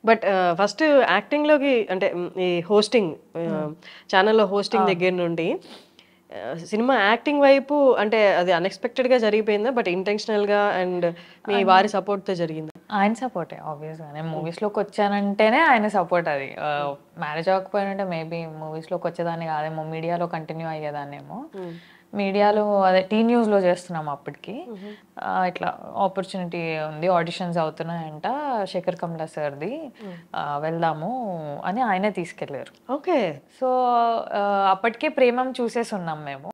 But first acting లోకి అంటే మ్, ఈ హోస్టింగ్ ఛానల్లో హోస్టింగ్ దగ్గర నుండి ఆ, సినిమా యాక్టింగ్ వైపు అంటే అది అన్ఎక్స్పెక్టెడ్ గా జరిగిపోయిందా బట్ ఇంటెన్షనల్ గా అండ్ మీ వారి సపోర్ట్ తో జరిగిందా ఆయన సపోర్టే ఆబ్వియస్గా నేను మూవీస్లోకి వచ్చానంటేనే ఆయన సపోర్ట్ అది మ్యారేజ్ అవ్వకపోయినంటే మేబీ మూవీస్లోకి వచ్చేదాన్ని కాదేమో మీడియాలో కంటిన్యూ అయ్యేదాన్నేమో మీడియాలో అదే టీ న్యూస్లో చేస్తున్నాం అప్పటికి ఆ, ఇట్లా ఆపర్చునిటీ ఉంది ఆడిషన్స్ అవుతున్నాయంట శేఖర్ కమలా సార్ది ఆ, వెళ్దాము అని ఆయనే తీసుకెళ్ళారు ఓకే సో ఆ, అప్పటికే ప్రేమం చూసేసి ఉన్నాం మేము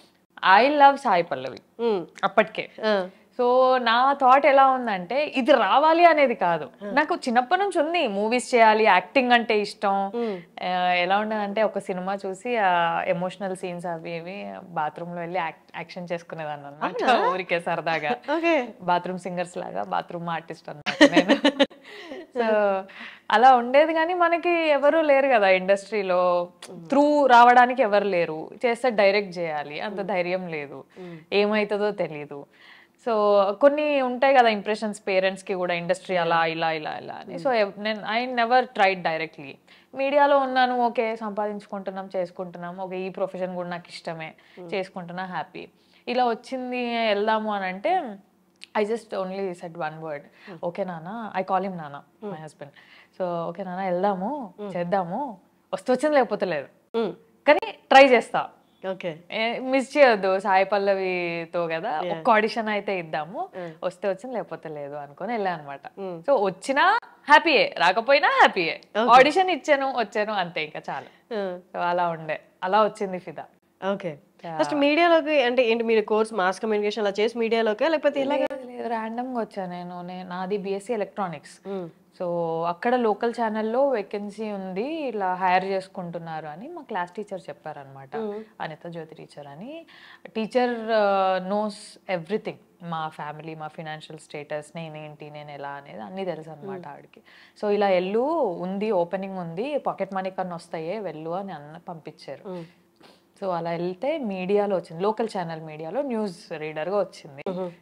ఐ లవ్ సాయి పల్లవి అప్పటికే సో నా థాట్ ఎలా ఉందంటే ఇది రావాలి అనేది కాదు నాకు చిన్నప్పటి నుంచి ఉంది మూవీస్ చేయాలి యాక్టింగ్ అంటే ఇష్టం ఆ, ఎలా ఉండదంటే ఒక సినిమా చూసి ఎమోషనల్ సీన్స్ అవి ఇవి బాత్రూమ్ లో వెళ్ళి యాక్షన్ చేసుకునేదాన్ని అన్నమాట ఊరికే సరదాగా ఓకే బాత్రూమ్ సింగర్స్ లాగా బాత్రూమ్ ఆర్టిస్ట్ అన్నమాట నేను సో అలా ఉండేది కానీ మనకి ఎవరు లేరు కదా ఇండస్ట్రీలో త్రూ రావడానికి ఎవరు లేరు చేస్తే డైరెక్ట్ చేయాలి అంత ధైర్యం లేదు ఏమవుతుందో తెలీదు సో కొన్ని ఉంటాయి కదా ఇంప్రెషన్స్ పేరెంట్స్ కి కూడా ఇండస్ట్రీ అలా ఇలా ఇలా ఇలా అని సో నేను ఐ నెవర్ ట్రైడ్ డైరెక్ట్లీ మీడియాలో ఉన్నాను ఓకే సంపాదించుకుంటున్నాం చేసుకుంటున్నాం ఓకే ఈ ప్రొఫెషన్ కూడా నాకు ఇష్టమే చేసుకుంటున్నా హ్యాపీ ఇలా వచ్చింది వెళ్దాము అని అంటే I just only set one word okay నాన్న ఐ కాల్ హిమ్ నాన్న మై హస్బెండ్ సో ఓకే నాన్న వెళ్దాము చేద్దాము వస్తే వచ్చింది లేకపోతే లేదు కానీ ట్రై చేస్తా ఓకే మిస్ చేయొద్దు సాయి పల్లవితో కదా ఒక్క ఆడిషన్ అయితే ఇద్దాము వస్తే వచ్చింది లేకపోతే లేదు అనుకొని వెళ్ళా అనమాట సో వచ్చినా హ్యాపీయే రాకపోయినా హ్యాపీయే ఆడిషన్ ఇచ్చాను వచ్చాను అంతే ఇంకా చాలు సో అలా ఉండే అలా వచ్చింది ఫిదా ఓకే ఫస్ట్ మీడియాలోకి అంటే ఏంటి మీరు కోర్స్ మాస్ కమ్యూనికేషన్ అలా చేసి మీడియాలోకి లేకపోతే ఇలా ర్యాండమ్గా వచ్చా నేను నే- నాది బిఎస్సి ఎలక్ట్రానిక్స్ సో అక్కడ లోకల్ ఛానల్లో వేకెన్సీ ఉంది ఇలా హైర్ చేసుకుంటున్నారు అని మా క్లాస్ టీచర్ చెప్పారనమాట అనిత జ్యోతి టీచర్ అని టీచర్ నోస్ ఎవ్రీథింగ్ మా ఫ్యామిలీ మా ఫినాన్షియల్ స్టేటస్ నేనేంటి నేను ఎలా అనేది అన్నీ తెలుసు అనమాట ఆవిడకి సో ఇలా ఎల్లు ఉంది ఓపెనింగ్ ఉంది పాకెట్ మనీ కన్నా వస్తాయే వెళ్ళు అని అన్న పంపించారు సో అలా వెళ్తే మీడియాలో వచ్చింది లోకల్ ఛానల్ మీడియాలో న్యూస్ రీడర్గా వచ్చింది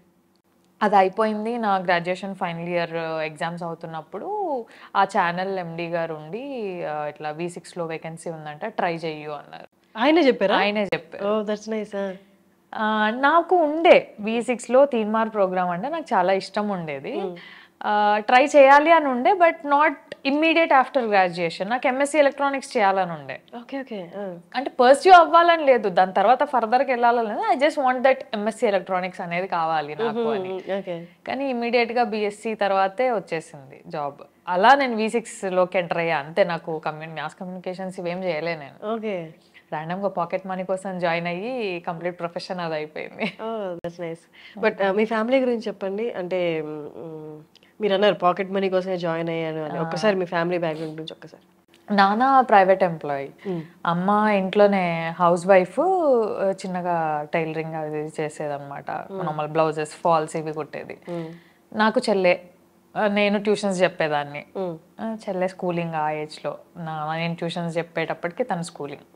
అది అయిపోయింది నా గ్రాడ్యుయేషన్ ఫైనల్ ఇయర్ ఎగ్జామ్స్ అవుతున్నప్పుడు ఆ ఛానల్ ఎండి గారు ఉండి ఆ, ఇట్లా వి సిక్స్లో వేకెన్సీ ఉందంట ట్రై చెయ్యు అన్నారు ఆయనే చెప్పారా ఆయనే చెప్పారు ఓ దట్స్ నైస్ ఆ, నాకు ఉండే వి సిక్స్లో తీన్మార్ ప్రోగ్రామ్ అంటే నాకు చాలా ఇష్టం ఉండేది ట్రై చేయాలి అని ఉండే but not immediate after graduation నాకు ఎంఎస్సీ ఎలక్ట్రానిక్స్ చేయాలని ఉండే ఓకే ఓకే అంటే పర్స్యూ అవ్వాలని లేదు దాని తర్వాత ఫర్దర్కి వెళ్ళాలని లేదు I just want that MSc electronics అనేది కావాలి నాకు అని ఓకే కానీ immediate గా బీఎస్సీ తర్వాతే వచ్చేసింది జాబ్ అలా నేను వి లోకి ఎంటర్ అయ్యా అంతే నాకు కమ్యూని మ్యాథ్స్ కమ్యూనికేషన్స్ ఇవేం చేయలే నేను ఓకే Random గా పాకెట్ మనీ కోసం జాయిన్ అయ్యి కంప్లీట్ ప్రొఫెషన్ అది అయిపోయింది ఓ దట్స్ నైస్ బట్ మీ ఫ్యామిలీ గురించి చెప్పండి అంటే మ్, మీరు అన్నారు పాకెట్ మనీ కోసమే జాయిన్ అయ్యాను అని ఒక్కసారి మీ ఫ్యామిలీ బ్యాక్గ్రౌండ్ గురించి ఒక్కసారి నాన్న ప్రైవేట్ ఎంప్లాయీ అమ్మ ఇంట్లోనే హౌస్ వైఫ్ చిన్నగా టైలరింగ్ అది చేసేదన్నమాట నార్మల్ బ్లౌజెస్ ఫాల్స్ ఇవి కుట్టేది నాకు చెల్లె ఆ, నేను ట్యూషన్స్ చెప్పేదాన్ని ఆ, చెల్లె స్కూలింగ్ ఆ ఏజ్లో నా నేను ట్యూషన్స్ చెప్పేటప్పటికి తన స్కూలింగ్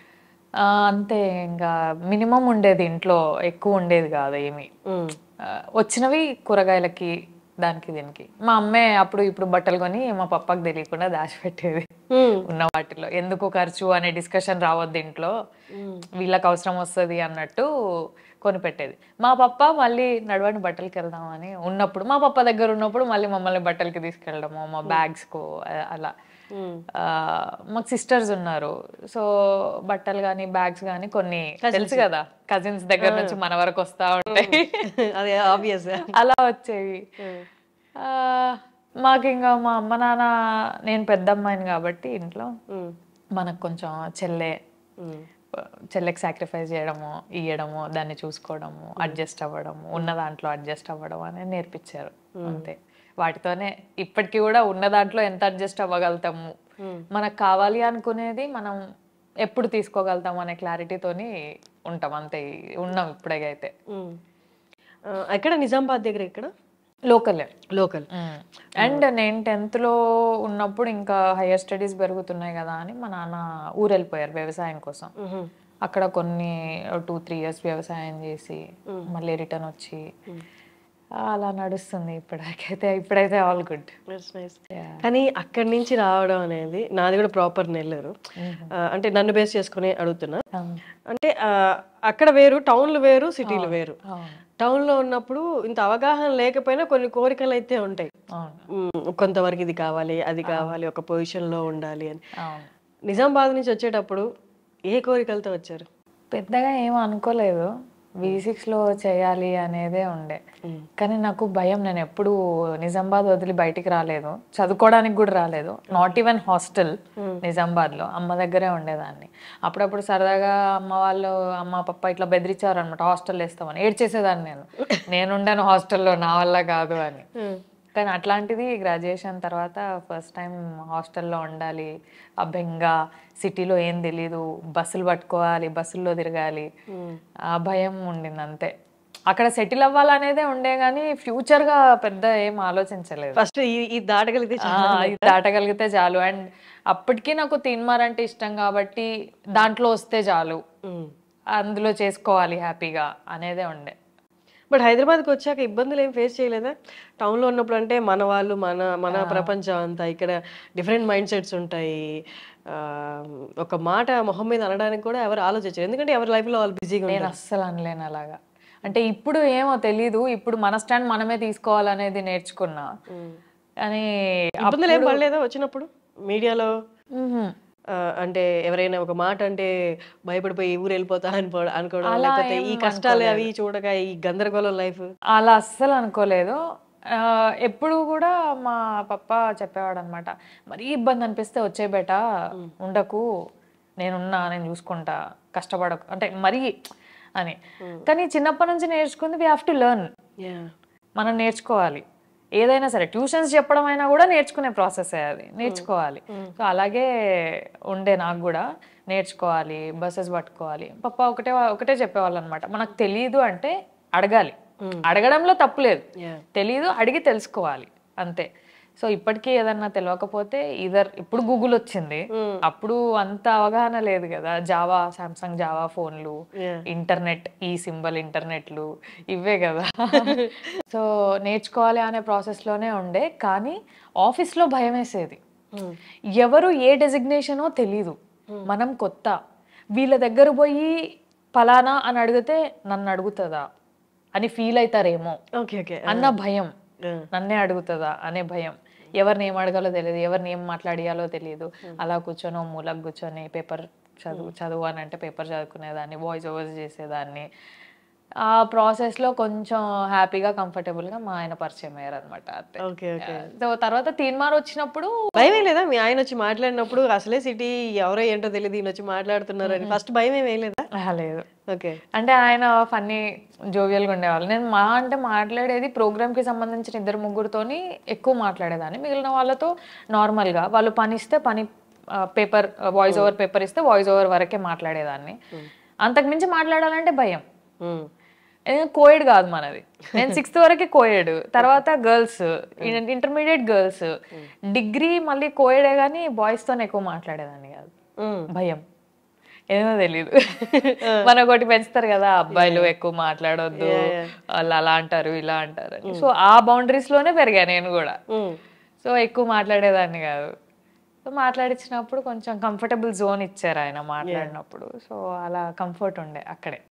అంతే ఇంకా మినిమం ఉండేది ఇంట్లో ఎక్కువ ఉండేది కాదు ఏమి ఆ, వచ్చినవి కూరగాయలకి దానికి దీనికి మా అమ్మే అప్పుడు ఇప్పుడు బట్టలు కొని మా పప్పకి తెలియకుండా దాచిపెట్టేది ఉన్న వాటిలో ఎందుకు ఖర్చు అనే డిస్కషన్ రావద్దు ఇంట్లో వీళ్ళకి అవసరం వస్తుంది అన్నట్టు కొనిపెట్టేది మా పప్ప మళ్ళీ నడవని బట్టలకి వెళ్దామని ఉన్నప్పుడు మా పప్ప దగ్గర ఉన్నప్పుడు మళ్ళీ మమ్మల్ని బట్టలకి తీసుకెళ్ళడము మా బ్యాగ్స్కు అలా ఆ, మాకు సిస్టర్స్ ఉన్నారు సో బట్టలు కానీ బ్యాగ్స్ కానీ కొన్ని తెలుసు కదా కజిన్స్ దగ్గర నుంచి మన వరకు వస్తా ఉంటాయి అదే ఆబ్వియస్ అలా వచ్చేవి ఆ, మాకు ఇంకా మా అమ్మ నాన్న నేను పెద్ద అమ్మాయిని కాబట్టి ఇంట్లో మనకు కొంచెం చెల్లె చెల్లెకి సాక్రిఫైస్ చేయడము ఇయ్యడము దాన్ని చూసుకోవడము అడ్జస్ట్ అవ్వడము ఉన్న దాంట్లో అడ్జస్ట్ అవ్వడం అనేది నేర్పించారు అంతే వాటితోనే ఇప్పటికీ కూడా ఉన్న దాంట్లో ఎంత అడ్జస్ట్ అవ్వగలుగుతాము మనకు కావాలి అనుకునేది మనం ఎప్పుడు తీసుకోగలుగుతాం అనే క్లారిటీతోని ఉంటాం అంతే ఉన్నాం ఇప్పుడైతే ఎక్కడ నిజామాబాద్ దగ్గర ఇక్కడ లోకలే లోకల్ అండ్ నేను టెన్త్ లో ఉన్నప్పుడు ఇంకా హైయర్ స్టడీస్ పెరుగుతున్నాయి కదా అని మా నాన్న ఊరు వెళ్ళిపోయారు వ్యవసాయం కోసం అక్కడ కొన్ని టూ త్రీ ఇయర్స్ వ్యవసాయం చేసి మళ్ళీ రిటర్న్ వచ్చి అలా నడుస్తుంది ఇప్పటికైతే ఇప్పుడైతే ఆల్ గుడ్ That's nice. కానీ అక్కడి నుంచి రావడం అనేది నాది కూడా ప్రాపర్ నెల్లూరు ఆ, అంటే నన్ను బేస్ చేసుకుని అడుగుతున్నా అంటే ఆ, అక్కడ వేరు టౌన్లు వేరు సిటీలు వేరు అవును టౌన్లో ఉన్నప్పుడు ఇంత అవగాహన లేకపోయినా కొన్ని కోరికలు అయితే ఉంటాయి అవును మ్, కొంతవరకు ఇది కావాలి అది కావాలి ఒక పొజిషన్లో ఉండాలి అని అవును నిజామాబాద్ నుంచి వచ్చేటప్పుడు ఏ కోరికలతో వచ్చారు పెద్దగా ఏం అనుకోలేదు వి లో చేయాలి అనేదే ఉండే కానీ నాకు భయం నేను ఎప్పుడు నిజామాబాద్ వదిలి బయటికి రాలేదు చదువుకోవడానికి కూడా రాలేదు నాట్ ఈవెన్ హాస్టల్ నిజామాబాద్లో అమ్మ దగ్గరే ఉండేదాన్ని అప్పుడప్పుడు సరదాగా అమ్మ వాళ్ళు అమ్మ పప్ప ఇట్లా బెదిరించారు అనమాట హాస్టల్ వేస్తామని ఏడ్చేసేదాన్ని నేను నేనుండాను హాస్టల్లో నా వల్ల కాదు అని కానీ అట్లాంటిది గ్రాడ్యుయేషన్ తర్వాత ఫస్ట్ టైం హాస్టల్లో ఉండాలి ఆ బెంగ సిటీలో ఏం తెలీదు బస్సులు పట్టుకోవాలి బస్సుల్లో తిరగాలి ఆ భయం ఉండింది అంతే అక్కడ సెటిల్ అవ్వాలనేదే ఉండే కానీ ఫ్యూచర్గా పెద్ద ఏం ఆలోచించలేదు ఫస్ట్ ఈ దాటగలిగితే ఆ, ఇది దాటగలిగితే చాలు అండ్ అప్పటికి నాకు తిన్మార్ అంటే ఇష్టం కాబట్టి దాంట్లో వస్తే చాలు అందులో చేసుకోవాలి హ్యాపీగా అనేదే ఉండే బట్ హైదరాబాద్కి వచ్చాక ఇబ్బందులు ఏం ఫేస్ చేయలేదా టౌన్లో ఉన్నప్పుడు అంటే మన వాళ్ళు మన మన ప్రపంచం అంతా ఇక్కడ డిఫరెంట్ మైండ్ సెట్స్ ఉంటాయి ఆ, ఒక మాట మొహం మీద అనడానికి కూడా ఎవరు ఆలోచించారు ఎందుకంటే ఎవరి లైఫ్లో వాళ్ళు బిజీగా నేను అస్సలు అనలేను అలాగా అంటే ఇప్పుడు ఏమో తెలీదు ఇప్పుడు మన స్టాండ్ మనమే తీసుకోవాలనేది నేర్చుకున్నా కానీ ఇబ్బందులు ఏం పడలేదా వచ్చినప్పుడు మీడియాలో మ్హూ. ఆ, అంటే ఎవరైనా ఒక మాట అంటే భయపడిపోయి ఊరు వెళ్ళిపోతా అనుకో అనుకోవడం లేకపోతే ఈ కష్టాలు అవి చూడక ఈ గందరగోళం లైఫ్ అలా అస్సలు అనుకోలేదు ఆ, ఎప్పుడు కూడా మా పప్ప చెప్పేవాడు అనమాట మరీ ఇబ్బంది అనిపిస్తే వచ్చే బేట ఉండకు నేనున్నా నేను చూసుకుంటా కష్టపడకు అంటే మరీ అని కానీ చిన్నప్పటి నుంచి నేర్చుకుంది వీ హ్యావ్ టు లెర్న్ మనం నేర్చుకోవాలి ఏదైనా సరే ట్యూషన్స్ చెప్పడం అయినా కూడా నేర్చుకునే ప్రాసెస్ అది నేర్చుకోవాలి సో అలాగే ఉండే నాకు కూడా నేర్చుకోవాలి బస్సెస్ పట్టుకోవాలి పప్ప ఒకటే ఒకటే చెప్పేవాళ్ళు అనమాట మనకు తెలియదు అంటే అడగాలి అడగడంలో తప్పులేదు Yeah. తెలీదు అడిగి తెలుసుకోవాలి అంతే సో ఇప్పటికీ ఏదన్నా తెలియకపోతే ఇదర్ ఇప్పుడు గూగుల్ వచ్చింది అప్పుడు అంత అవగాహన లేదు కదా జావా సామ్సంగ్ జావా ఫోన్లు Yeah. ఇంటర్నెట్ ఈ సింబల్ ఇంటర్నెట్లు ఇవే కదా సో నేర్చుకోవాలి అనే ప్రాసెస్ లోనే ఉండే కానీ ఆఫీస్ లో భయం వేసేది ఎవరు ఏ డెసిగ్నేషనో తెలీదు మనం కొత్త వీళ్ళ దగ్గర పోయి పలానా అని అడిగితే నన్ను అడుగుతుందా అని ఫీల్ అవుతారేమో ఓకే ఓకే అన్న భయం నన్నే అడుగుతుందా అనే భయం ఎవరిని ఏం అడగాలో తెలియదు ఎవరిని ఏం మాట్లాడియాలో తెలియదు అలా కూర్చొని ఓ మూలకు కూర్చొని పేపర్ చదువు చదువు అని అంటే పేపర్ చదువుకునేదాన్ని వాయిస్ ఓవర్స్ చేసేదాన్ని ఆ ప్రాసెస్ లో కొంచెం హ్యాపీగా కంఫర్టబుల్ గా మా ఆయన పరిచయం అయ్యారు అనమాట అంతే ఓకే ఓకే సో తర్వాత తీన్మార్ వచ్చినప్పుడు భయం లేదా మీ ఆయన వచ్చి మాట్లాడినప్పుడు అసలే సిటీ ఎవరో ఏంటో తెలియదు ఈయన వచ్చి మాట్లాడుతున్నారు అని ఫస్ట్ భయం ఏం వేయలేదా ఆహా, లేదు ఓకే అంటే ఆయన ఫన్నీ జోవియల్గా ఉండేవాళ్ళు నేను మా అంటే మాట్లాడేది ప్రోగ్రామ్కి సంబంధించిన ఇద్దరు ముగ్గురుతోని ఎక్కువ మాట్లాడేదాన్ని మిగిలిన వాళ్ళతో నార్మల్గా వాళ్ళు పని ఇస్తే పని పేపర్ వాయిస్ ఓవర్ పేపర్ ఇస్తే వాయిస్ ఓవర్ వరకే మాట్లాడేదాన్ని అంతకు మించి మాట్లాడాలంటే భయం కోయిడ్ కాదు మనది నేను సిక్స్త్ వరకే కోయడ్ తర్వాత గర్ల్స్ ఇంటర్మీడియట్ గర్ల్స్ డిగ్రీ మళ్ళీ కోయడే కానీ బాయ్స్తో ఎక్కువ మాట్లాడేదాన్ని కాదు భయం ఏమో తెలీదు మన ఒకటి పెంచుతారు కదా అబ్బాయిలు ఎక్కువ మాట్లాడొద్దు వాళ్ళు అలా అంటారు ఇలా అంటారు అని సో ఆ బౌండరీస్ లోనే పెరిగా నేను కూడా సో ఎక్కువ మాట్లాడేదాన్ని కాదు సో మాట్లాడించినప్పుడు కొంచెం కంఫర్టబుల్ జోన్ ఇచ్చారు ఆయన మాట్లాడినప్పుడు సో అలా కంఫర్ట్ ఉండే అక్కడే